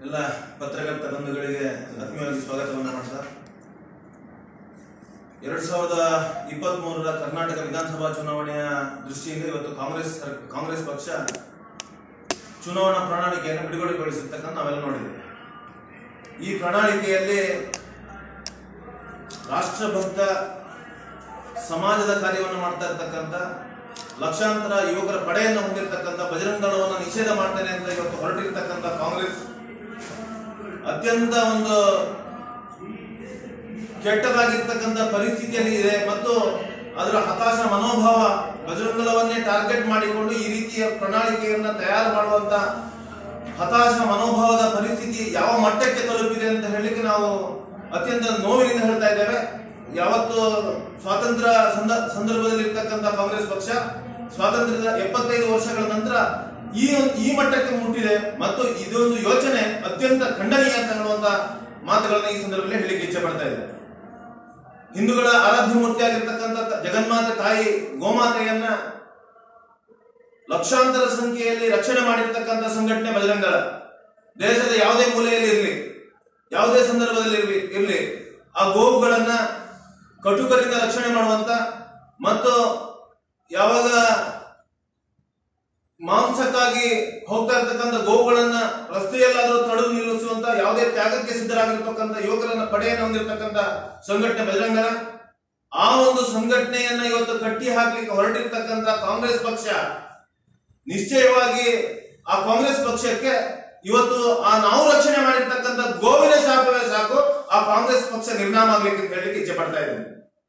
ಎಲ್ಲ ಪತ್ರಕರ್ತ ಬಂಧುಗಳಿಗೆ ಆತ್ಮೀಯವಾಗಿ ಸ್ವಾಗತವನ್ನು ಮಾಡ್ತಾ ಎರಡ್ ಸಾವಿರದ ಇಪ್ಪತ್ತ್ ಮೂರರ ಕರ್ನಾಟಕ ವಿಧಾನಸಭಾ ಚುನಾವಣೆಯ ದೃಷ್ಟಿಯಿಂದ ಇವತ್ತು ಕಾಂಗ್ರೆಸ್ ಸರ್- ಕಾಂಗ್ರೆಸ್ ಪಕ್ಷ ಚುನಾವಣಾ ಪ್ರಣಾಳಿಕೆಯನ್ನು ಬಿಡುಗಡೆಗೊಳಿಸಿರ್ತಕ್ಕಂಥ ನಾವೆಲ್ಲ ನೋಡಿದ್ದೇವೆ ಈ ಪ್ರಣಾಳಿಕೆಯಲ್ಲಿ ರಾಷ್ಟ್ರಭಕ್ತ ಸಮಾಜದ ಕಾರ್ಯವನ್ನು ಮಾಡ್ತಾ ಇರ್ತಕ್ಕಂಥ ಲಕ್ಷಾಂತರ ಯುವಕರ ಪಡೆಯನ್ನು ಹೊಂದಿರತಕ್ಕಂಥ ಬಜರಂಗ ದಳವನ್ನು ನಿಷೇಧ ಮಾಡ್ತೇನೆ ಅಂತ ಇವತ್ತು ಹೊರಟಿರ್ತಕ್ಕಂಥ ಕಾಂಗ್ರೆಸ್ ಅತ್ಯಂತ ಒಂದು ಕೆಟ್ಟದಾಗಿರ್ತಕ್ಕಂಥ ಪರಿಸ್ಥಿತಿಯಲ್ಲಿ ಇದೆ ಮತ್ತು ಅದರ ಹತಾಶ ಮನೋಭಾವ ಬಜರಂಗಲವನ್ನೇ ಟಾರ್ಗೆಟ್ ಮಾಡಿಕೊಂಡು ಈ ರೀತಿಯ ಪ್ರಣಾಳಿಕೆಯನ್ನ ತಯಾರು ಮಾಡುವಂತ ಹತಾಶ ಮನೋಭಾವದ ಪರಿಸ್ಥಿತಿ ಯಾವ ಮಟ್ಟಕ್ಕೆ ತಲುಪಿದೆ ಅಂತ ಹೇಳಲಿಕ್ಕೆ ನಾವು ಅತ್ಯಂತ ನೋವಿನಿಂದ ಹೇಳ್ತಾ ಇದ್ದೇವೆ ಯಾವತ್ತು ಸ್ವಾತಂತ್ರ್ಯ ಸಂದ- ಸಂದರ್ಭದಲ್ಲಿ ಇರ್ತಕ್ಕಂಥ ಕಾಂಗ್ರೆಸ್ ಪಕ್ಷ ಸ್ವಾತಂತ್ರ್ಯದ ಎಪ್ಪತ್ತೈದು ವರ್ಷಗಳ ನಂತರ ಈ ಒಂದು ಈ ಮಟ್ಟಕ್ಕೆ ಮುಟ್ಟಿದೆ ಮತ್ತು ಇದೊಂದು ಯೋಚನೆ ಅತ್ಯಂತ ಖಂಡನೀಯ ಅಂತ ಹೇಳುವಂತ ಮಾತುಗಳನ್ನ ಈ ಸಂದರ್ಭದಲ್ಲಿ ಹೇಳಲಿಕ್ಕೆ ಇಚ್ಛೆ ಪಡ್ತಾ ಇದ್ದಾರೆ ಹಿಂದೂಗಳ ಆರಾಧ್ಯ ಮೂರ್ತಿಯಾಗಿರ್ತಕ್ಕಂಥ ಜಗನ್ಮಾತೆ ತಾಯಿ ಗೋಮಾತೆಯನ್ನ ಲಕ್ಷಾಂತರ ಸಂಖ್ಯೆಯಲ್ಲಿ ರಕ್ಷಣೆ ಮಾಡಿರ್ತಕ್ಕಂಥ ಸಂಘಟನೆ ಬಜರಂಗದಳ ದೇಶದ ಯಾವುದೇ ಮೂಲೆಯಲ್ಲಿ ಇರಲಿ ಯಾವುದೇ ಸಂದರ್ಭದಲ್ಲಿ ಇರ್ಲಿ ಇರಲಿ ಆ ಗೋವುಗಳನ್ನ ಕಟುಕರಿಂದ ರಕ್ಷಣೆ ಮಾಡುವಂತ ಮತ್ತು ಯಾವಾಗ ಮಾಂಸಕ್ಕಾಗಿ ಹೋಗ್ತಾ ಇರ್ತಕ್ಕಂಥ ಗೋವುಗಳನ್ನ ರಸ್ತೆಯಲ್ಲಾದರೂ ತಡೆದು ನಿಲ್ಲಿಸುವಂತ ಯಾವುದೇ ತ್ಯಾಗಕ್ಕೆ ಸಿದ್ಧರಾಗಿರ್ತಕ್ಕಂಥ ಯುವಕರನ್ನ ಪಡೆಯನ್ನು ಹೊಂದಿರತಕ್ಕಂಥ ಸಂಘಟನೆ ಬಜರಂಗನ ಆ ಒಂದು ಸಂಘಟನೆಯನ್ನ ಇವತ್ತು ಕಟ್ಟಿ ಹಾಕ್ಲಿಕ್ಕೆ ಹೊರಟಿರ್ತಕ್ಕಂಥ ಕಾಂಗ್ರೆಸ್ ಪಕ್ಷ ನಿಶ್ಚಯವಾಗಿ ಆ ಕಾಂಗ್ರೆಸ್ ಪಕ್ಷಕ್ಕೆ ಇವತ್ತು ಆ ನಾವು ರಕ್ಷಣೆ ಮಾಡಿರ್ತಕ್ಕಂಥ ಗೋವಿನ ಶಾಪವೇ ಸಾಕು ಆ ಕಾಂಗ್ರೆಸ್ ಪಕ್ಷ ನಿರ್ನಾಮ ಆಗ್ಲಿಕ್ಕೆ ಅಂತ ಹೇಳಲಿಕ್ಕೆ ಇಚ್ಛೆ ಪಡ್ತಾ ಇದ್ದೇನೆ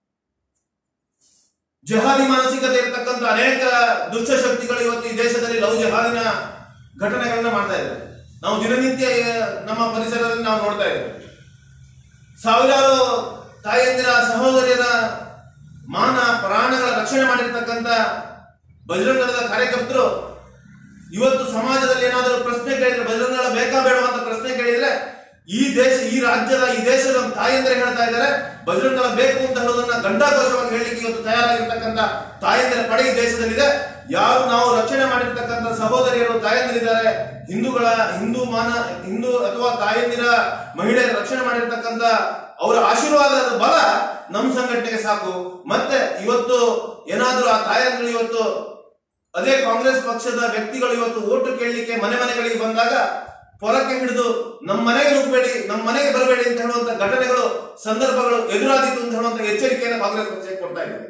ಜಹಾದಿ ಮಾನಸಿಕತೆ ಇರ್ತಕ್ಕಂಥ ಅನೇಕ ದುಷ್ಟಶಕ್ತಿಗಳು ಇವತ್ತು ಈ ದೇಶದಲ್ಲಿ ಲವ್ ಜಹಾದಿನ ಘಟನೆಗಳನ್ನ ಮಾಡ್ತಾ ಇದ್ದಾರೆ ನಾವು ದಿನನಿತ್ಯ ಆ, ನಮ್ಮ ಪರಿಸರದಲ್ಲಿ ನಾವು ನೋಡ್ತಾ ಇದ್ದೇವೆ ಸಾವಿರಾರು ತಾಯಂದಿರ ಸಹೋದರಿಯರ ಮಾನ ಪ್ರಾಣಗಳ ರಕ್ಷಣೆ ಮಾಡಿರ್ತಕ್ಕಂಥ ಬಜರಂಗದ ಕಾರ್ಯಕರ್ತರು ಇವತ್ತು ಸಮಾಜದಲ್ಲಿ ಏನಾದರೂ ಪ್ರಶ್ನೆ ಕೇಳಿದ್ರೆ ಬಜರಂಗಗಳ ಬೇಕಾ ಬೇಡವಾ ಅಂತ ಪ್ರಶ್ನೆ ಕೇಳಿದ್ರೆ ಈ ದೇಶ ಈ ರಾಜ್ಯದ ಈ ದೇಶದ ತಾಯಂದಿರು ಹೇಳ್ತಾ ಇದ್ದಾರೆ ಬಜರಂಗಗಳ ಬೇಕು ಅಂತ ಹೇಳೋದನ್ನ ಗಂಡಾಘೋಷವಾಗಿ ಹೇಳಲಿಕ್ಕೆ ಇವತ್ತು ತಯಾರಾಗಿರ್ತಕ್ಕಂಥ ತಾಯಂದಿರ ಪಡೆ ಈ ದೇಶದಲ್ಲಿದೆ ಯಾರು ನಾವು ರಕ್ಷಣೆ ಮಾಡಿರ್ತಕ್ಕಂಥ ಸಹೋದರಿಯರು ತಾಯಂದಿರಿದ್ದಾರೆ ಹಿಂದೂಗಳ ಹಿಂದೂ ಮಾನ ಹಿಂದೂ ಅಥವಾ ತಾಯಂದಿರ ಮಹಿಳೆಯರ ರಕ್ಷಣೆ ಮಾಡಿರ್ತಕ್ಕಂಥ ಅವರ ಆಶೀರ್ವಾದದ ಬಲ ನಮ್ಮ ಸಂಘಟನೆಗೆ ಸಾಕು ಮತ್ತೆ ಇವತ್ತು ಏನಾದ್ರೂ ಆ ತಾಯಂದಿರು ಇವತ್ತು ಅದೇ ಕಾಂಗ್ರೆಸ್ ಪಕ್ಷದ ವ್ಯಕ್ತಿಗಳು ಇವತ್ತು ಓಟು ಕೇಳಲಿಕ್ಕೆ ಮನೆ ಮನೆಗಳಿಗೆ ಬಂದಾಗ ಹೊರಕ್ಕೆ ಹಿಡಿದು ನಮ್ಮ ಮನೆಗೆ ನುಗ್ಗಬೇಡಿ ನಮ್ಮ ಮನೆಗೆ ಬರಬೇಡಿ ಅಂತ ಹೇಳುವಂತ ಘಟನೆಗಳು ಸಂದರ್ಭಗಳು ಎದುರಾದೀತು ಅಂತ ಹೇಳುವಂತ ಎಚ್ಚರಿಕೆಯನ್ನು ಕಾಂಗ್ರೆಸ್ ಪಕ್ಷಕ್ಕೆ ಕೊಡ್ತಾ ಇದೆ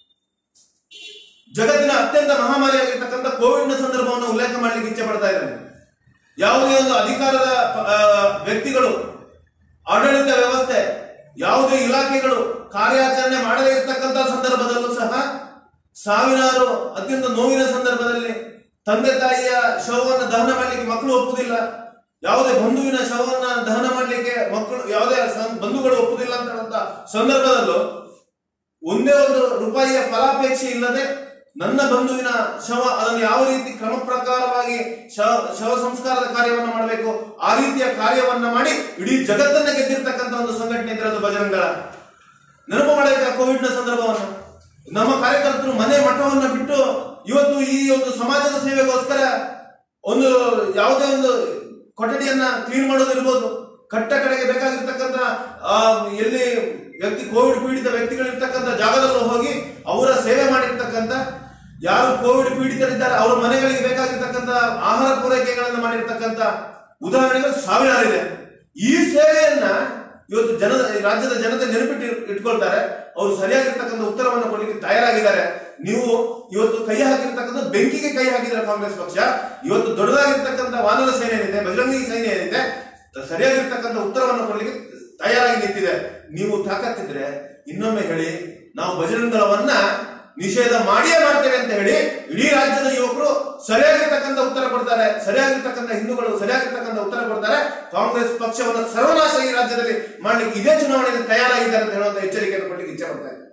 ಜಗತ್ತಿನ ಅತ್ಯಂತ ಮಹಾಮಾರಿಯಾಗಿರ್ತಕ್ಕಂಥ ಕೋವಿಡ್ ನ ಸಂದರ್ಭವನ್ನು ಉಲ್ಲೇಖ ಮಾಡಲಿಕ್ಕೆ ಇಚ್ಛೆ ಪಡ್ತಾ ಇದ್ದೇನೆ ಯಾವುದೇ ಒಂದು ಅಧಿಕಾರದ ಆ, ವ್ಯಕ್ತಿಗಳು ಆಡಳಿತ ವ್ಯವಸ್ಥೆ ಯಾವುದೇ ಇಲಾಖೆಗಳು ಕಾರ್ಯಾಚರಣೆ ಮಾಡದೇ ಇರತಕ್ಕಂಥ ಸಂದರ್ಭದಲ್ಲೂ ಸಹ ಸಾವಿರಾರು ಅತ್ಯಂತ ನೋವಿನ ಸಂದರ್ಭದಲ್ಲಿ ತಂದೆ ತಾಯಿಯ ಶವವನ್ನು ದಹನ ಮಾಡಲಿಕ್ಕೆ ಮಕ್ಕಳು ಒಪ್ಪುದಿಲ್ಲ ಯಾವುದೇ ಬಂಧುವಿನ ಶವವನ್ನ ದಹನ ಮಾಡಲಿಕ್ಕೆ ಮಕ್ಕಳು ಯಾವುದೇ ಸಂ- ಬಂಧುಗಳು ಒಪ್ಪುದಿಲ್ಲ ಅಂತ ಹೇಳುವಂತ ಸಂದರ್ಭದಲ್ಲೂ ಒಂದೇ ಒಂದು ರೂಪಾಯಿಯ ಫಲಾಪೇಕ್ಷೆ ಇಲ್ಲದೆ ನನ್ನ ಬಂಧುವಿನ ಶವ ಅದನ್ನು ಯಾವ ರೀತಿ ಕ್ರಮ ಪ್ರಕಾರವಾಗಿ ಶವ ಶವ ಸಂಸ್ಕಾರದ ಕಾರ್ಯವನ್ನು ಮಾಡಬೇಕು ಆ ರೀತಿಯ ಕಾರ್ಯವನ್ನ ಮಾಡಿ ಇಡೀ ಜಗತ್ತನ್ನ ಗೆದ್ದಿರ್ತಕ್ಕಂಥ ಒಂದು ಸಂಘಟನೆ ಇದ್ರೆ ಅದು ಬಜರಂಗಳ ನೆನಪು ಮಾಡಬೇಕು ಕೋವಿಡ್ ನ ಸಂದರ್ಭವನ್ನು ನಮ್ಮ ಕಾರ್ಯಕರ್ತರು ಮನೆ ಮಠವನ್ನ ಬಿಟ್ಟು ಇವತ್ತು ಈ ಒಂದು ಸಮಾಜದ ಸೇವೆಗೋಸ್ಕರ ಒಂದು ಯಾವುದೇ ಒಂದು ಕೊಠಡಿಯನ್ನ ಕ್ಲೀನ್ ಮಾಡೋದಿರ್ಬೋದು ಕಟ್ಟ ಕಡೆಗೆ ಬೇಕಾಗಿರ್ತಕ್ಕಂಥ ಆ, ಎಲ್ಲಿ ವ್ಯಕ್ತಿ ಕೋವಿಡ್ ಪೀಡಿತ ವ್ಯಕ್ತಿಗಳಿರ್ತಕ್ಕಂಥ ಜಾಗದಲ್ಲೂ ಹೋಗಿ ಅವರ ಸೇವೆ ಮಾಡಿರ್ತಕ್ಕಂಥ ಯಾರು ಕೋವಿಡ್ ಪೀಡಿತರಿದ್ದಾರೆ ಅವರ ಮನೆಗಳಿಗೆ ಬೇಕಾಗಿರ್ತಕ್ಕಂಥ ಆಹಾರ ಪೂರೈಕೆಗಳನ್ನು ಮಾಡಿರ್ತಕ್ಕಂಥ ಉದಾಹರಣೆಗಳು ಸಾವಿರಾರಿದೆ ಈ ಸೇವೆಯನ್ನ ಇವತ್ತು ಜನದ ಈ ರಾಜ್ಯದ ಜನತೆ ನೆನಪಿಟ್ಟು ಇಟ್ಕೊಳ್ತಾರೆ ಅವರು ಸರಿಯಾಗಿರ್ತಕ್ಕಂಥ ಉತ್ತರವನ್ನು ಕೊಡ್ಲಿಕ್ಕೆ ತಯಾರಾಗಿದ್ದಾರೆ ನೀವು ಇವತ್ತು ಕೈ ಹಾಕಿರ್ತಕ್ಕಂಥ ಬೆಂಕಿಗೆ ಕೈ ಹಾಕಿದ್ರೆ ಕಾಂಗ್ರೆಸ್ ಪಕ್ಷ ಇವತ್ತು ದೊಡ್ಡದಾಗಿರ್ತಕ್ಕಂಥ ವಾನರ ಸೇನೆ ಏನಿದೆ ಬಜರಂಗಿ ಸೈನ್ಯ ಏನಿದೆ ಸರಿಯಾಗಿರ್ತಕ್ಕಂಥ ಉತ್ತರವನ್ನು ಕೊಡ್ಲಿಕ್ಕೆ ತಯಾರಾಗಿ ನಿಂತಿದೆ ನೀವು ತಾಕತ್ತಿದ್ರೆ ಇನ್ನೊಮ್ಮೆ ಹೇಳಿ ನಾವು ಬಜರಂಗ ದಳವನ್ನ ನಿಷೇಧ ಮಾಡಿಯೇ ಮಾಡ್ತೇವೆ ಅಂತ ಹೇಳಿ ಇಡೀ ರಾಜ್ಯದ ಯುವಕರು ಸರಿಯಾಗಿರ್ತಕ್ಕಂಥ ಉತ್ತರ ಕೊಡ್ತಾರೆ ಸರಿಯಾಗಿರ್ತಕ್ಕಂಥ ಹಿಂದೂಗಳು ಸರಿಯಾಗಿರ್ತಕ್ಕಂಥ ಉತ್ತರ ಕೊಡ್ತಾರೆ ಕಾಂಗ್ರೆಸ್ ಪಕ್ಷವನ್ನು ಸರ್ವನಾಶ ಈ ರಾಜ್ಯದಲ್ಲಿ ಮಾಡ್ಲಿಕ್ಕೆ ಇದೇ ಚುನಾವಣೆಯಲ್ಲಿ ತಯಾರಾಗಿದ್ದಾರೆ ಅಂತ ಹೇಳುವಂತ ಎಚ್ಚರಿಕೆಯನ್ನು ಕೊಡ್ಲಿಕ್ಕೆ ಇಚ್ಛೆ ಪಡ್ತಾ ಇದ್ದಾರೆ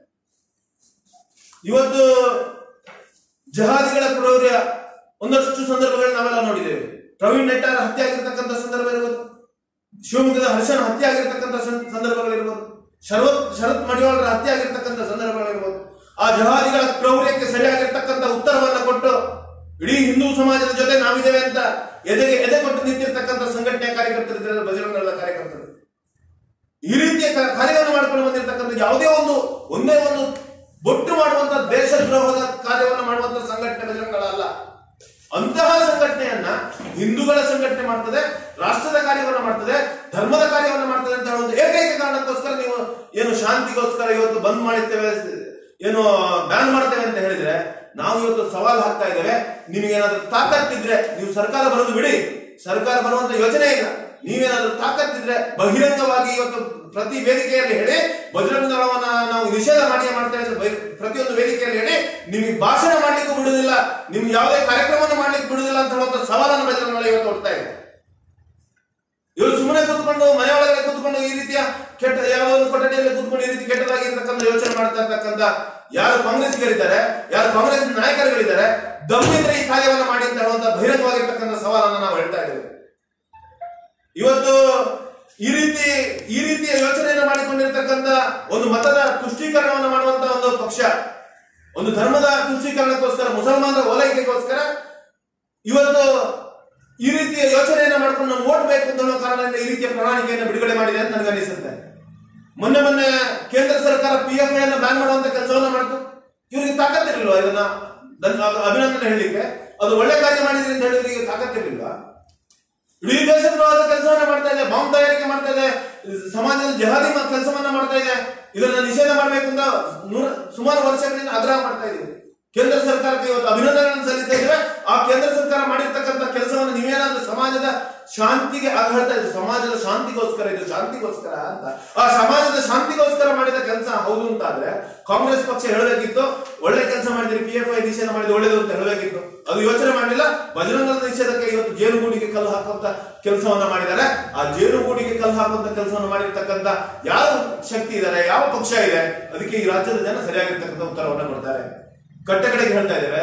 ಇವತ್ತು ಜಹಾದಿಗಳ ಕ್ರೌರ್ಯ ಒಂದಷ್ಟು ಸಂದರ್ಭಗಳಲ್ಲಿ ನಾವೆಲ್ಲ ನೋಡಿದ್ದೇವೆ ಪ್ರವೀಣ್ ನೆಟ್ಟಾರ್ ಹತ್ಯೆ ಆಗಿರ್ತಕ್ಕಂಥ ಸಂದರ್ಭ ಇರ್ಬೋದು ಶಿವಮೊಗ್ಗದ ಹರ್ಷನ್ ಹತ್ಯೆ ಆಗಿರ್ತಕ್ಕಂಥ ಸಂ- ಸಂದರ್ಭಗಳಿರ್ಬೋದು ಶರತ್ ಶರತ್ ಮಡಿವಾಳರ ಹತ್ಯೆ ಆಗಿರ್ತಕ್ಕಂಥ ಸಂದರ್ಭಗಳಿರ್ಬೋದು ಆ ಜಹಾದಿಗಳ ಕ್ರೌರ್ಯಕ್ಕೆ ಸರಿಯಾಗಿರ್ತಕ್ಕಂಥ ಉತ್ತರವನ್ನ ಕೊಟ್ಟು ಇಡೀ ಹಿಂದೂ ಸಮಾಜದ ಜೊತೆ ನಾವಿದ್ದೇವೆ ಅಂತ ಎದೆಗೆ ಎದೆ ಕೊಟ್ಟು ನಿಂತಿರ್ತಕ್ಕಂಥ ಸಂಘಟನೆಯ ಕಾರ್ಯಕರ್ತರಿದ್ದಾರೆ ಬಜರಂಗ ದಳದ ಕಾರ್ಯಕರ್ತರು ಈ ರೀತಿಯ ಕ- ಕಾರ್ಯವನ್ನು ಮಾಡ್ಕೊಂಡು ಬಂದಿರತಕ್ಕಂಥ ಯಾವುದೇ ಒಂದು ಒಂದೇ ಒಂದು ಬೊಟ್ಟು ಮಾಡುವಂತ ದೇಶದ್ರೋಹದ ಕಾರ್ಯವನ್ನು ಮಾಡುವಂತ ಸಂಘಟನೆ ಬಜರಂಗಳ ಅಲ್ಲ ಅಂತಹ ಸಂಘಟನೆಯನ್ನ ಹಿಂದೂಗಳ ಸಂಘಟನೆ ಮಾಡ್ತದೆ ರಾಷ್ಟ್ರದ ಕಾರ್ಯವನ್ನು ಮಾಡ್ತದೆ ಧರ್ಮದ ಕಾರ್ಯವನ್ನು ಮಾಡ್ತದೆ ಅಂತ ಹೇಳೋ ಒಂದು ಏಕೈಕ ಕಾರಣಕ್ಕೋಸ್ಕರ ನೀವು ಏನು ಶಾಂತಿಗೋಸ್ಕರ ಇವತ್ತು ಬಂದ್ ಮಾಡಿರ್ತೇವೆ ಏನು ಬ್ಯಾನ್ ಮಾಡ್ತೇವೆ ಅಂತ ಹೇಳಿದ್ರೆ ನಾವು ಇವತ್ತು ಸವಾಲ್ ಹಾಕ್ತಾ ಇದ್ದೇವೆ ನಿಮಗೇನಾದ್ರೂ ತಾಕತ್ತಿದ್ರೆ ನೀವು ಸರ್ಕಾರ ಬರೋದು ಬಿಡಿ ಸರ್ಕಾರ ಬರುವಂತ ಯೋಚನೆ ಇಲ್ಲ ನೀವೇನಾದ್ರೂ ತಾಕತ್ತಿದ್ರೆ ಬಹಿರಂಗವಾಗಿ ಇವತ್ತು ಪ್ರತಿ ವೇದಿಕೆಯಲ್ಲಿ ಹೇಳಿ ಬಜರಂಗ ದಳವನ್ನ ನಾವು ನಿಷೇಧ ಮಾಡಿ ಮಾಡ್ತೇವೆ ಅಂತ ಬಹಿ- ಪ್ರತಿಯೊಂದು ವೇದಿಕೆಯಲ್ಲಿ ಹೇಳಿ ನಿಮಗೆ ಭಾಷಣ ಮಾಡ್ಲಿಕ್ಕೂ ಬಿಡುದಿಲ್ಲ ನಿಮ್ಗೆ ಯಾವುದೇ ಕಾರ್ಯಕ್ರಮವನ್ನು ಮಾಡ್ಲಿಕ್ಕೆ ಬಿಡುದಿಲ್ಲ ಅಂತ ಹೇಳುವಂತ ಸವಾಲನ್ನು ಬಜರಂಗ ದಳ ಇವತ್ತು ಹೊಡ್ತಾ ಇದೆ ಇವರು ಸುಮ್ಮನೆ ಕೂತ್ಕೊಂಡು ಮನೆ ಒಳಗಡೆ ಕೂತ್ಕೊಂಡು ಈ ರೀತಿಯ ಕೆಟ್ಟ ಯಾವ ಒಂದು ಕೊಠಡಿಯಲ್ಲಿ ಕೂತ್ಕೊಂಡು ಈ ರೀತಿ ಕೆಟ್ಟದಾಗಿರ್ತಕ್ಕಂಥ ಯೋಚನೆ ಮಾಡ್ತಾ ಇರ್ತಕ್ಕಂಥ ಯಾರು ಕಾಂಗ್ರೆಸ್ಗರಿದ್ದಾರೆ ಯಾರು ಕಾಂಗ್ರೆಸ್ ನಾಯಕರುಗಳಿದ್ದಾರೆ ದಮ್ಮಿದ್ರೆ ಈ ಕಾರ್ಯವನ್ನು ಮಾಡಿ ಅಂತ ಹೇಳುವಂತ ಬಹಿರಂಗವಾಗಿರ್ತಕ್ಕಂಥ ಸವಾಲನ್ನು ನಾವು ಹೇಳ್ತಾ ಇದ್ದೇವೆ ಇವತ್ತು ಈ ರೀತಿ ಈ ರೀತಿಯ ಯೋಚನೆಯನ್ನು ಮಾಡಿಕೊಂಡಿರ್ತಕ್ಕಂಥ ಒಂದು ಮತದ ತುಷ್ಟೀಕರಣವನ್ನು ಮಾಡುವಂತ ಒಂದು ಪಕ್ಷ ಒಂದು ಧರ್ಮದ ತುಷ್ಟೀಕರಣಕ್ಕೋಸ್ಕರ ಮುಸಲ್ಮಾನರ ಓಲೈಕೆಗೋಸ್ಕರ ಇವತ್ತು ಈ ರೀತಿಯ ಯೋಚನೆಯನ್ನ ಮಾಡ್ಕೊಂಡು ನಾವು ಓಟ್ ಬೇಕು ಅಂತ ಅನ್ನೋ ಕಾರಣದಿಂದ ಈ ರೀತಿಯ ಪ್ರಣಾಳಿಕೆಯನ್ನು ಬಿಡುಗಡೆ ಮಾಡಿದೆ ಅಂತ ನನಗೆ ಅನಿಸುತ್ತೆ ಮೊನ್ನೆ ಮೊನ್ನೆ ಕೇಂದ್ರ ಸರ್ಕಾರ ಪಿ ಎಫ್ ಐ ಅನ್ನ ಬ್ಯಾನ್ ಮಾಡುವಂತ ಕೆಲಸವನ್ನ ಮಾಡ್ತು ಇವರಿಗೆ ತಾಕತ್ತಿರ್ಲಿಲ್ವಾ ಇದನ್ನ ನನ್ನ ಅದು ಅಭಿನಂದನೆ ಹೇಳಲಿಕ್ಕೆ ಅದು ಒಳ್ಳೆ ಕಾರ್ಯ ಮಾಡಿದ್ರಿ ಅಂತ ಹೇಳಿ ಇವರಿಗೆ ತಾಕತ್ತಿರ್ಲಿಲ್ವಾ ಇಡೀ ದೇಶದ್ರೋಹದ ಕೆಲಸವನ್ನ ಮಾಡ್ತಾ ಇದೆ ಬಾಂಬ್ ತಯಾರಿಕೆ ಮಾಡ್ತಾ ಇದೆ ಸಮಾಜದ ಜಹಾದಿ ಕೆಲಸವನ್ನ ಮಾಡ್ತಾ ಇದೆ ಇದನ್ನ ನಿಷೇಧ ಮಾಡಬೇಕು ಅಂತ ನೂರ ಸುಮಾರು ವರ್ಷಗಳಿಂದ ಆಗ್ರಹ ಮಾಡ್ತಾ ಇದೀವಿ ಕೇಂದ್ರ ಸರ್ಕಾರಕ್ಕೆ ಇವತ್ತು ಅಭಿನಂದನೆಗಳನ್ನು ಸಲ್ಲಿಸ್ತಾ ಇದ್ದೇವೆ ಆ ಕೇಂದ್ರ ಸರ್ಕಾರ ಮಾಡಿರ್ತಕ್ಕಂಥ ಕೆಲಸವನ್ನು ನೀವೇನಾದ್ರೂ ಸಮಾಜದ ಶಾಂತಿಗೆ ಆಘಾತ ಇದು ಸಮಾಜದ ಶಾಂತಿಗೋಸ್ಕರ ಇದು ಶಾಂತಿಗೋಸ್ಕರ ಅಂತ ಆ ಸಮಾಜದ ಶಾಂತಿಗೋಸ್ಕರ ಮಾಡಿದ ಕೆಲಸ ಹೌದು ಅಂತ ಆದ್ರೆ ಕಾಂಗ್ರೆಸ್ ಪಕ್ಷ ಹೇಳಬೇಕಿತ್ತು ಒಳ್ಳೆ ಕೆಲಸ ಮಾಡಿದ್ರೆ ಪಿ ಎಫ್ ಐ ನಿಷೇಧ ಮಾಡಿದ್ರೆ ಒಳ್ಳೇದು ಅಂತ ಹೇಳಬೇಕಿತ್ತು ಅದು ಯೋಚನೆ ಮಾಡಲಿಲ್ಲ ಬಜರಂಗದ ನಿಷೇಧಕ್ಕೆ ಇವತ್ತು ಜೇನುಗೂಡಿಗೆ ಕಲ್ಲು ಹಾಕುವಂತ ಕೆಲಸವನ್ನ ಮಾಡಿದ್ದಾರೆ ಆ ಜೇನುಗೂಡಿಗೆ ಕಲ್ಲು ಹಾಕುವಂತ ಕೆಲಸವನ್ನು ಮಾಡಿರ್ತಕ್ಕಂಥ ಯಾವ ಶಕ್ತಿ ಇದ್ದಾರೆ ಯಾವ ಪಕ್ಷ ಇದೆ ಅದಕ್ಕೆ ಈ ರಾಜ್ಯದ ಜನ ಸರಿಯಾಗಿರ್ತಕ್ಕಂಥ ಉತ್ತರವನ್ನ ಕೊಡ್ತಾರೆ ಕಟ್ಟೆ ಕಡೆಗೆ ಹೇಳ್ತಾ ಇದ್ದೇವೆ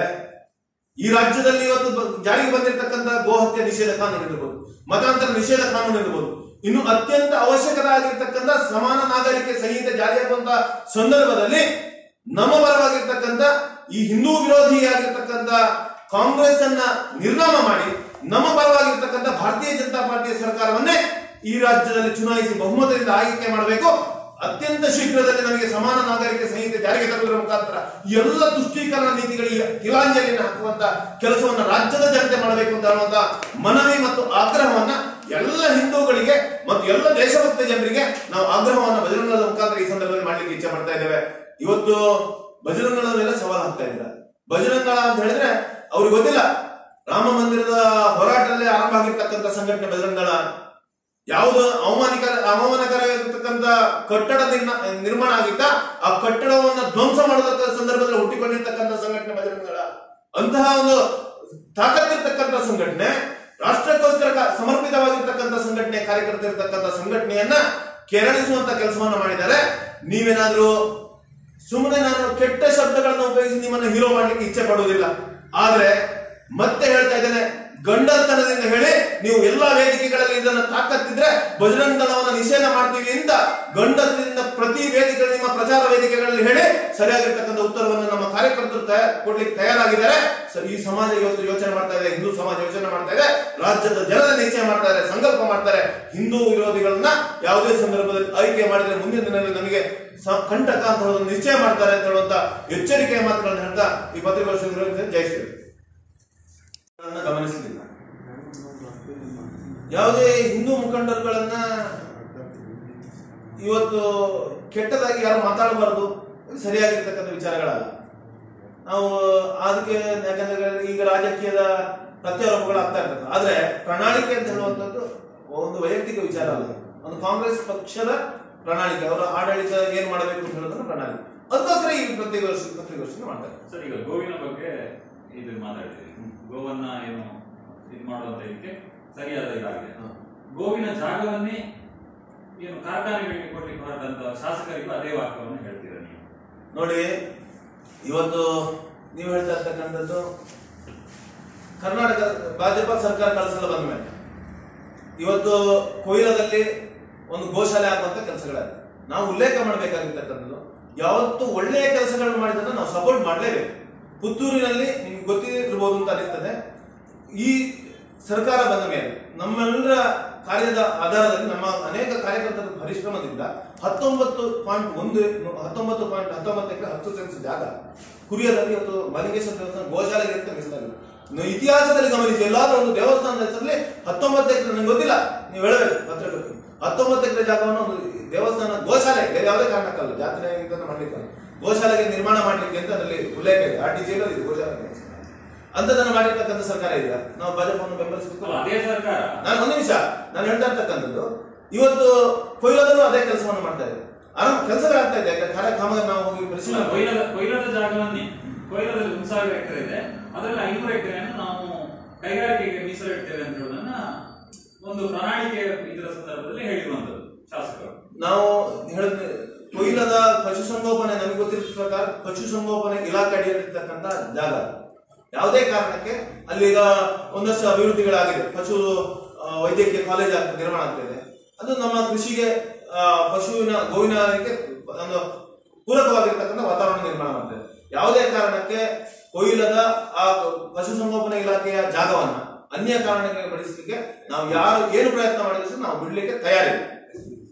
ಈ ರಾಜ್ಯದಲ್ಲಿ ಇವತ್ತು ಬ- ಜಾರಿಗೆ ಬಂದಿರತಕ್ಕಂತ ಗೋಹತ್ಯೆ ನಿಷೇಧ ಕಾನೂನು ಇರಬಹುದು ಮತಾಂತರ ನಿಷೇಧ ಕಾನೂನು ಇರಬಹುದು ಇನ್ನು ಅತ್ಯಂತ ಅವಶ್ಯಕತೆ ಆಗಿರ್ತಕ್ಕಂಥ ಸಮಾನ ನಾಗರಿಕೆ ಸಂಹಿತೆ ಜಾರಿಯಾಗುವಂತ ಸಂದರ್ಭದಲ್ಲಿ ನಮ್ಮ ಪರವಾಗಿರ್ತಕ್ಕಂಥ ಈ ಹಿಂದೂ ವಿರೋಧಿಯಾಗಿರ್ತಕ್ಕಂಥ ಕಾಂಗ್ರೆಸ್ ಅನ್ನ ನಿರ್ನಾಮ ಮಾಡಿ ನಮ್ಮ ಪರವಾಗಿರ್ತಕ್ಕಂಥ ಭಾರತೀಯ ಜನತಾ ಪಾರ್ಟಿಯ ಸರ್ಕಾರವನ್ನೇ ಈ ರಾಜ್ಯದಲ್ಲಿ ಚುನಾಯಿಸಿ ಬಹುಮತದಿಂದ ಆಯ್ಕೆ ಮಾಡಬೇಕು ಅತ್ಯಂತ ಶೀಘ್ರದಲ್ಲಿ ನಮಗೆ ಸಮಾನ ನಾಗರಿಕ ಸಂಹಿತೆ ಜಾರಿಗೆ ತರುವುದರ ಮುಖಾಂತರ ಈ ಎಲ್ಲ ತುಷ್ಟೀಕರಣ ನೀತಿಗಳಿಗೆ ತಿಲಾಂಜಲಿನ ಹಾಕುವಂತ ಕೆಲಸವನ್ನ ರಾಜ್ಯದ ಜನತೆ ಮಾಡಬೇಕು ಅಂತ ಹೇಳುವಂತ ಮನವಿ ಮತ್ತು ಆಗ್ರಹವನ್ನ ಎಲ್ಲ ಹಿಂದೂಗಳಿಗೆ ಮತ್ತು ಎಲ್ಲ ದೇಶಭಕ್ತ ಜನರಿಗೆ ನಾವು ಆಗ್ರಹವನ್ನ ಬಜರಂಗದ ಮುಖಾಂತರ ಈ ಸಂದರ್ಭದಲ್ಲಿ ಮಾಡ್ಲಿಕ್ಕೆ ಇಚ್ಛೆ ಪಡ್ತಾ ಇದ್ದೇವೆ ಇವತ್ತು ಬಜರಂಗಳ ಮೇಲೆ ಸವಾಲು ಹಾಕ್ತಾ ಇದ್ದಾರೆ ಬಜರಂಗಳ ಅಂತ ಹೇಳಿದ್ರೆ ಅವ್ರಿಗೆ ಗೊತ್ತಿಲ್ಲ ರಾಮ ಮಂದಿರದ ಹೋರಾಟದಲ್ಲಿ ಆರಂಭ ಆಗಿರ್ತಕ್ಕಂಥ ಸಂಘಟನೆ ಬಜರಂಗಳ ಯಾವುದು ಅವಮಾನಿಕರ ಅವಮಾನಕರವಾಗಿರ್ತಕ್ಕಂಥ ಕಟ್ಟಡ ನಿರ್ನ- ನಿರ್ಮಾಣ ಆಗಿತ್ತ ಆ ಕಟ್ಟಡವನ್ನ ಧ್ವಂಸ ಮಾಡೋದಕ್ಕ ಸಂದರ್ಭದಲ್ಲಿ ಹುಟ್ಟಿಕೊಂಡಿರ್ತಕ್ಕಂಥ ಸಂಘಟನೆ ಬಜರಂಗದಳ ಅಂತಹ ಒಂದು ತಾಕತ್ತಿರ್ತಕ್ಕಂಥ ಸಂಘಟನೆ ರಾಷ್ಟ್ರಕ್ಕೋಸ್ಕರ ಕ- ಸಮರ್ಪಿತವಾಗಿರ್ತಕ್ಕಂಥ ಸಂಘಟನೆ ಕಾರ್ಯಕರ್ತ ಇರ್ತಕ್ಕಂಥ ಸಂಘಟನೆಯನ್ನ ಕೆರಳಿಸುವಂತ ಕೆಲಸವನ್ನ ಮಾಡಿದ್ದಾರೆ ನೀವೇನಾದ್ರೂ ಸುಮ್ಮನೆ ನಾನು ಕೆಟ್ಟ ಶಬ್ದಗಳನ್ನ ಉಪಯೋಗಿಸಿ ನಿಮ್ಮನ್ನ ಹೀರೋ ಮಾಡ್ಲಿಕ್ಕೆ ಇಚ್ಛೆ ಪಡುವುದಿಲ್ಲ ಆದ್ರೆ ಮತ್ತೆ ಹೇಳ್ತಾ ಇದ್ದೇನೆ ಗಂಡತನದಿಂದ ಹೇಳಿ ನೀವು ಎಲ್ಲಾ ವೇದಿಕೆಗಳಲ್ಲಿ ಇದನ್ನ ತಾಕತ್ತಿದ್ರೆ ಬಜರಂಗ ದಳವನ್ನ ನಿಷೇಧ ಮಾಡ್ತೀವಿ ಅಂತ ಗಂಡತನದಿಂದ ಪ್ರತಿ ವೇದಿಕೆ ನಿಮ್ಮ ಪ್ರಚಾರ ವೇದಿಕೆಗಳಲ್ಲಿ ಹೇಳಿ ಸರಿಯಾಗಿರ್ತಕ್ಕಂಥ ಉತ್ತರವನ್ನು ನಮ್ಮ ಕಾರ್ಯಕರ್ತರು ತಯ- ಕೊಡ್ಲಿಕ್ಕೆ ತಯಾರಾಗಿದ್ದಾರೆ ಸ- ಈ ಸಮಾಜ ಇವತ್ತು ಯೋಚನೆ ಮಾಡ್ತಾ ಇದೆ ಹಿಂದೂ ಸಮಾಜ ಯೋಚನೆ ಮಾಡ್ತಾ ಇದೆ ರಾಜ್ಯದ ಜನರ ನಿಶ್ಚಯ ಮಾಡ್ತಾ ಇದ್ದಾರೆ ಸಂಕಲ್ಪ ಮಾಡ್ತಾರೆ ಹಿಂದೂ ವಿರೋಧಿಗಳನ್ನ ಯಾವುದೇ ಸಂದರ್ಭದಲ್ಲಿ ಆಯ್ಕೆ ಮಾಡಿದ್ರೆ ಮುಂದಿನ ದಿನದಲ್ಲಿ ನಮಗೆ ಸ- ಕಂಟಕ ಅಂತ ಹೇಳೋದನ್ನ ನಿಶ್ಚಯ ಮಾಡ್ತಾರೆ ಅಂತ ಹೇಳುವಂತ ಎಚ್ಚರಿಕೆಯ ಮಾತುಗಳನ್ನು ಹೇಳ್ತಾ ಈ ಪತ್ರಿಕಾಗೋಷ್ಠಿ ಜಯ ಶ್ರೀ ಗಮನಿಸಲಿಲ್ಲ ಯಾವುದೇ ಹಿಂದೂ ಮುಖಂಡರುಗಳನ್ನ ಇವತ್ತು ಕೆಟ್ಟದಾಗಿ ಯಾರು ಮಾತಾಡಬಾರದು ಇದು ಸರಿಯಾಗಿರ್ತಕ್ಕಂಥ ವಿಚಾರಗಳಲ್ಲ ನಾವು ಅದಕ್ಕೆ ಯಾಕಂದ್ರೆ ಈಗ ರಾಜಕೀಯದ ಪ್ರತ್ಯಾರೋಪಗಳಾಗ್ತಾ ಇರ್ತದೆ ಆದ್ರೆ ಪ್ರಣಾಳಿಕೆ ಅಂತ ಹೇಳುವಂಥದ್ದು ಒಂದು ವೈಯಕ್ತಿಕ ವಿಚಾರ ಅಲ್ಲ ಒಂದು ಕಾಂಗ್ರೆಸ್ ಪಕ್ಷದ ಪ್ರಣಾಳಿಕೆ ಅವರ ಆಡಳಿತ ಏನ್ ಮಾಡಬೇಕು ಅಂತ ಹೇಳೋದನ್ನ ಪ್ರಣಾಳಿಕೆ ಅದಕ್ಕೋಸ್ಕರ ಈ ಪ್ರತಿಗೋಷ್ಠಿ ಪತ್ರಿಕಾಗೋಷ್ಠಿ ಮಾಡ್ತಾರೆ ಸರ್ ಈಗ ಗೋವಿನ ಬಗ್ಗೆ ಇದು ಮಾತಾಡ್ತೀವಿ ಗೋವನ್ನ ಏನು ಇದು ಮಾಡುವಂತ ಇದಕ್ಕೆ ಸರಿಯಾದ ಇದಾಗಿದೆ ಗೋವಿನ ಜಾಗವನ್ನೇ ಏನು ಕಾರ್ಖಾನೆಗಳಿಗೆ ಕೊಡ್ಲಿಕ್ಕೆ ಹೊರಟಂತ ಶಾಸಕರಿಗೂ ಅದೇ ವಾಕ್ಯವನ್ನು ಹೇಳ್ತೀರಾ ನೀವು ನೋಡಿ ಇವತ್ತು ನೀವು ಹೇಳ್ತಾ ಇರ್ತಕ್ಕಂಥದ್ದು ಕರ್ನಾಟಕ ಭಾಜಪ ಸರ್ಕಾರ ಕಳಿಸಲು ಬಂದ ಮೇಲೆ ಇವತ್ತು ಕೊಯ್ಲದಲ್ಲಿ ಒಂದು ಗೋಶಾಲೆ ಹಾಕುವಂತ ಕೆಲಸಗಳಾಗಿದೆ ನಾವು ಉಲ್ಲೇಖ ಮಾಡಬೇಕಾಗಿರ್ತಕ್ಕಂಥದ್ದು ಯಾವತ್ತು ಒಳ್ಳೆಯ ಕೆಲಸಗಳನ್ನು ಮಾಡಿದ್ರೆ ನಾವು ಸಪೋರ್ಟ್ ಮಾಡಲೇಬೇಕು ಪುತ್ತೂರಿನಲ್ಲಿ ನಿಮ್ಗೆ ಗೊತ್ತಿರ್ಬೋದು ಅಂತ ಅನಿಸ್ತದೆ ಈ ಸರ್ಕಾರ ಬಂದ ಮೇಲೆ ನಮ್ಮೆಲ್ಲರ ಕಾರ್ಯದ ಆಧಾರದಲ್ಲಿ ನಮ್ಮ ಅನೇಕ ಕಾರ್ಯಕರ್ತರ ಪರಿಶ್ರಮದಿಂದ ಹತ್ತೊಂಬತ್ತು ಪಾಯಿಂಟ್ ಒಂದು ಹತ್ತೊಂಬತ್ತು ಪಾಯಿಂಟ್ ಹತ್ತೊಂಬತ್ತು ಎಕರೆ ಹತ್ತು ಸೆನ್ಸ್ ಜಾಗ ಕುರಿಯದಲ್ಲಿ ಇವತ್ತು ಮಲಿಂಗೇಶ್ವರ ದೇವಸ್ಥಾನ ಗೋಶಾಲೆಗೆ ಅಂತ ಮೀಸಲಾಗಿದೆ ಇನ್ನು ಇತಿಹಾಸದಲ್ಲಿ ಗಮನಿಸಿ ಎಲ್ಲಾದ್ರೂ ಒಂದು ದೇವಸ್ಥಾನದ ಹೆಸರಲ್ಲಿ ಹತ್ತೊಂಬತ್ತು ಎಕರೆ ನಂಗೆ ಗೊತ್ತಿಲ್ಲ ನೀವು ಹೇಳಬೇಕು ಪತ್ರಕರ್ತರು ಹತ್ತೊಂಬತ್ತು ಎಕರೆ ಜಾಗವನ್ನು ಒಂದು ದೇವಸ್ಥಾನ ಗೋಶಾಲೆ ಬೇರೆ ಯಾವುದೇ ಕಾರಣಕ್ಕಲ್ಲ ಜಾತ್ರೆ ಅಂತ ಮಾಡ್ಲಿಕ್ಕೆ ಅಲ್ಲ. ಗೋಶಾಲೆಗೆ ನಿರ್ಮಾಣ ಮಾಡ್ಲಿಕ್ಕೆ ಅಂತ ಅದರಲ್ಲಿ ಉಲ್ಲೇಖ ಇದೆ ಆರ್ ಟಿ ಜಿಯಲ್ಲೂ ಇದೆ ಗೋಶಾಲೆ ಅಂತದನ್ನ ಮಾಡಿರ್ತಕ್ಕಂಥ ಸರ್ಕಾರ ಇದೆಯಾ ನಾವು ಭಾಜಪವನ್ನು ಬೆಂಬಲಿಸಬೇಕು ಅಲ್ಲ, ಅದೇ ಸರ್ಕಾರ ನಾನು ಒಂದು ನಿಮಿಷ ನಾನು ಹೇಳ್ತಾ ಇರ್ತಕ್ಕಂಥದ್ದು ಇವತ್ತು ಕೊಯ್ಲದಲ್ಲೂ ಅದೇ ಕೆಲಸವನ್ನು ಮಾಡ್ತಾ ಇದೆ ಆರಾಮ್ ಕೆಲಸಗಳಾಗ್ತಾ ಇದೆ ಯಾಕಂದ್ರೆ ಕಾರ್ಯ ಕಾಮಗಾರಿ ನಾವು ಹೋಗಿ ಇಲ್ಲ, ಪರಿಶೀಲನೆ ಕೊಯ್ಲದ ಕೊಯ್ಲದ ಜಾಗವನ್ನೇ ಕೊಯ್ಲದಲ್ಲಿ ಒಂದು ಸಾವಿರ ಎಕರೆ ಇದೆ ಅದರಲ್ಲಿ ಐನೂರು ಎಕರೆಯನ್ನು ನಾವು ಕೈಗಾರಿಕೆಗೆ ಮೀಸಲಿಡ್ತೇವೆ ಅಂತ ಹೇಳೋದನ್ನ ಒಂದು ಪ್ರಣಾಳಿಕೆ ಇದರ ಸಂದರ್ಭದಲ್ಲಿ ಹೇಳಿರುವಂತದ್ದು ಶಾಸಕರು ನಾವು ಹೇಳಿದ ಕೊಯ್ಲದ ಪಶುಸಂಗೋಪನೆ ನಮಗೆ ಗೊತ್ತಿರೋ ಪ್ರಕಾರ ಪಶುಸಂಗೋಪನೆ ಇಲಾಖೆ ಅಡಿಯಲ್ಲಿರ್ತಕ್ಕಂಥ ಜಾಗ ಯಾವುದೇ ಕಾರಣಕ್ಕೆ ಅಲ್ಲಿ ಈಗ ಒಂದಷ್ಟು ಅಭಿವೃದ್ಧಿಗಳಾಗಿದೆ ಪಶು ಆ, ವೈದ್ಯಕೀಯ ಕಾಲೇಜ್ ಆಗ್ತದೆ ನಿರ್ಮಾಣ ಆಗ್ತಾ ಇದೆ ಅದು ನಮ್ಮ ಕೃಷಿಗೆ ಆ, ಪಶುವಿನ ಗೋವಿನ ಇದಕ್ಕೆ ಒಂದು ಪೂರಕವಾಗಿರ್ತಕ್ಕಂಥ ವಾತಾವರಣ ನಿರ್ಮಾಣ ಮಾಡ್ತದೆ ಯಾವುದೇ ಕಾರಣಕ್ಕೆ ಕೊಯ್ಲದ ಆ ಪಶುಸಂಗೋಪನಾ ಇಲಾಖೆಯ ಜಾಗವನ್ನ ಅನ್ಯ ಕಾರಣಕ್ಕೆ ಬಳಸಲಿಕ್ಕೆ ನಾವು ಯಾರು ಏನು ಪ್ರಯತ್ನ ಮಾಡಿದ್ರು ಸಹ ನಾವು ಬಿಡ್ಲಿಕ್ಕೆ ತಯಾರಿಲ್ಲ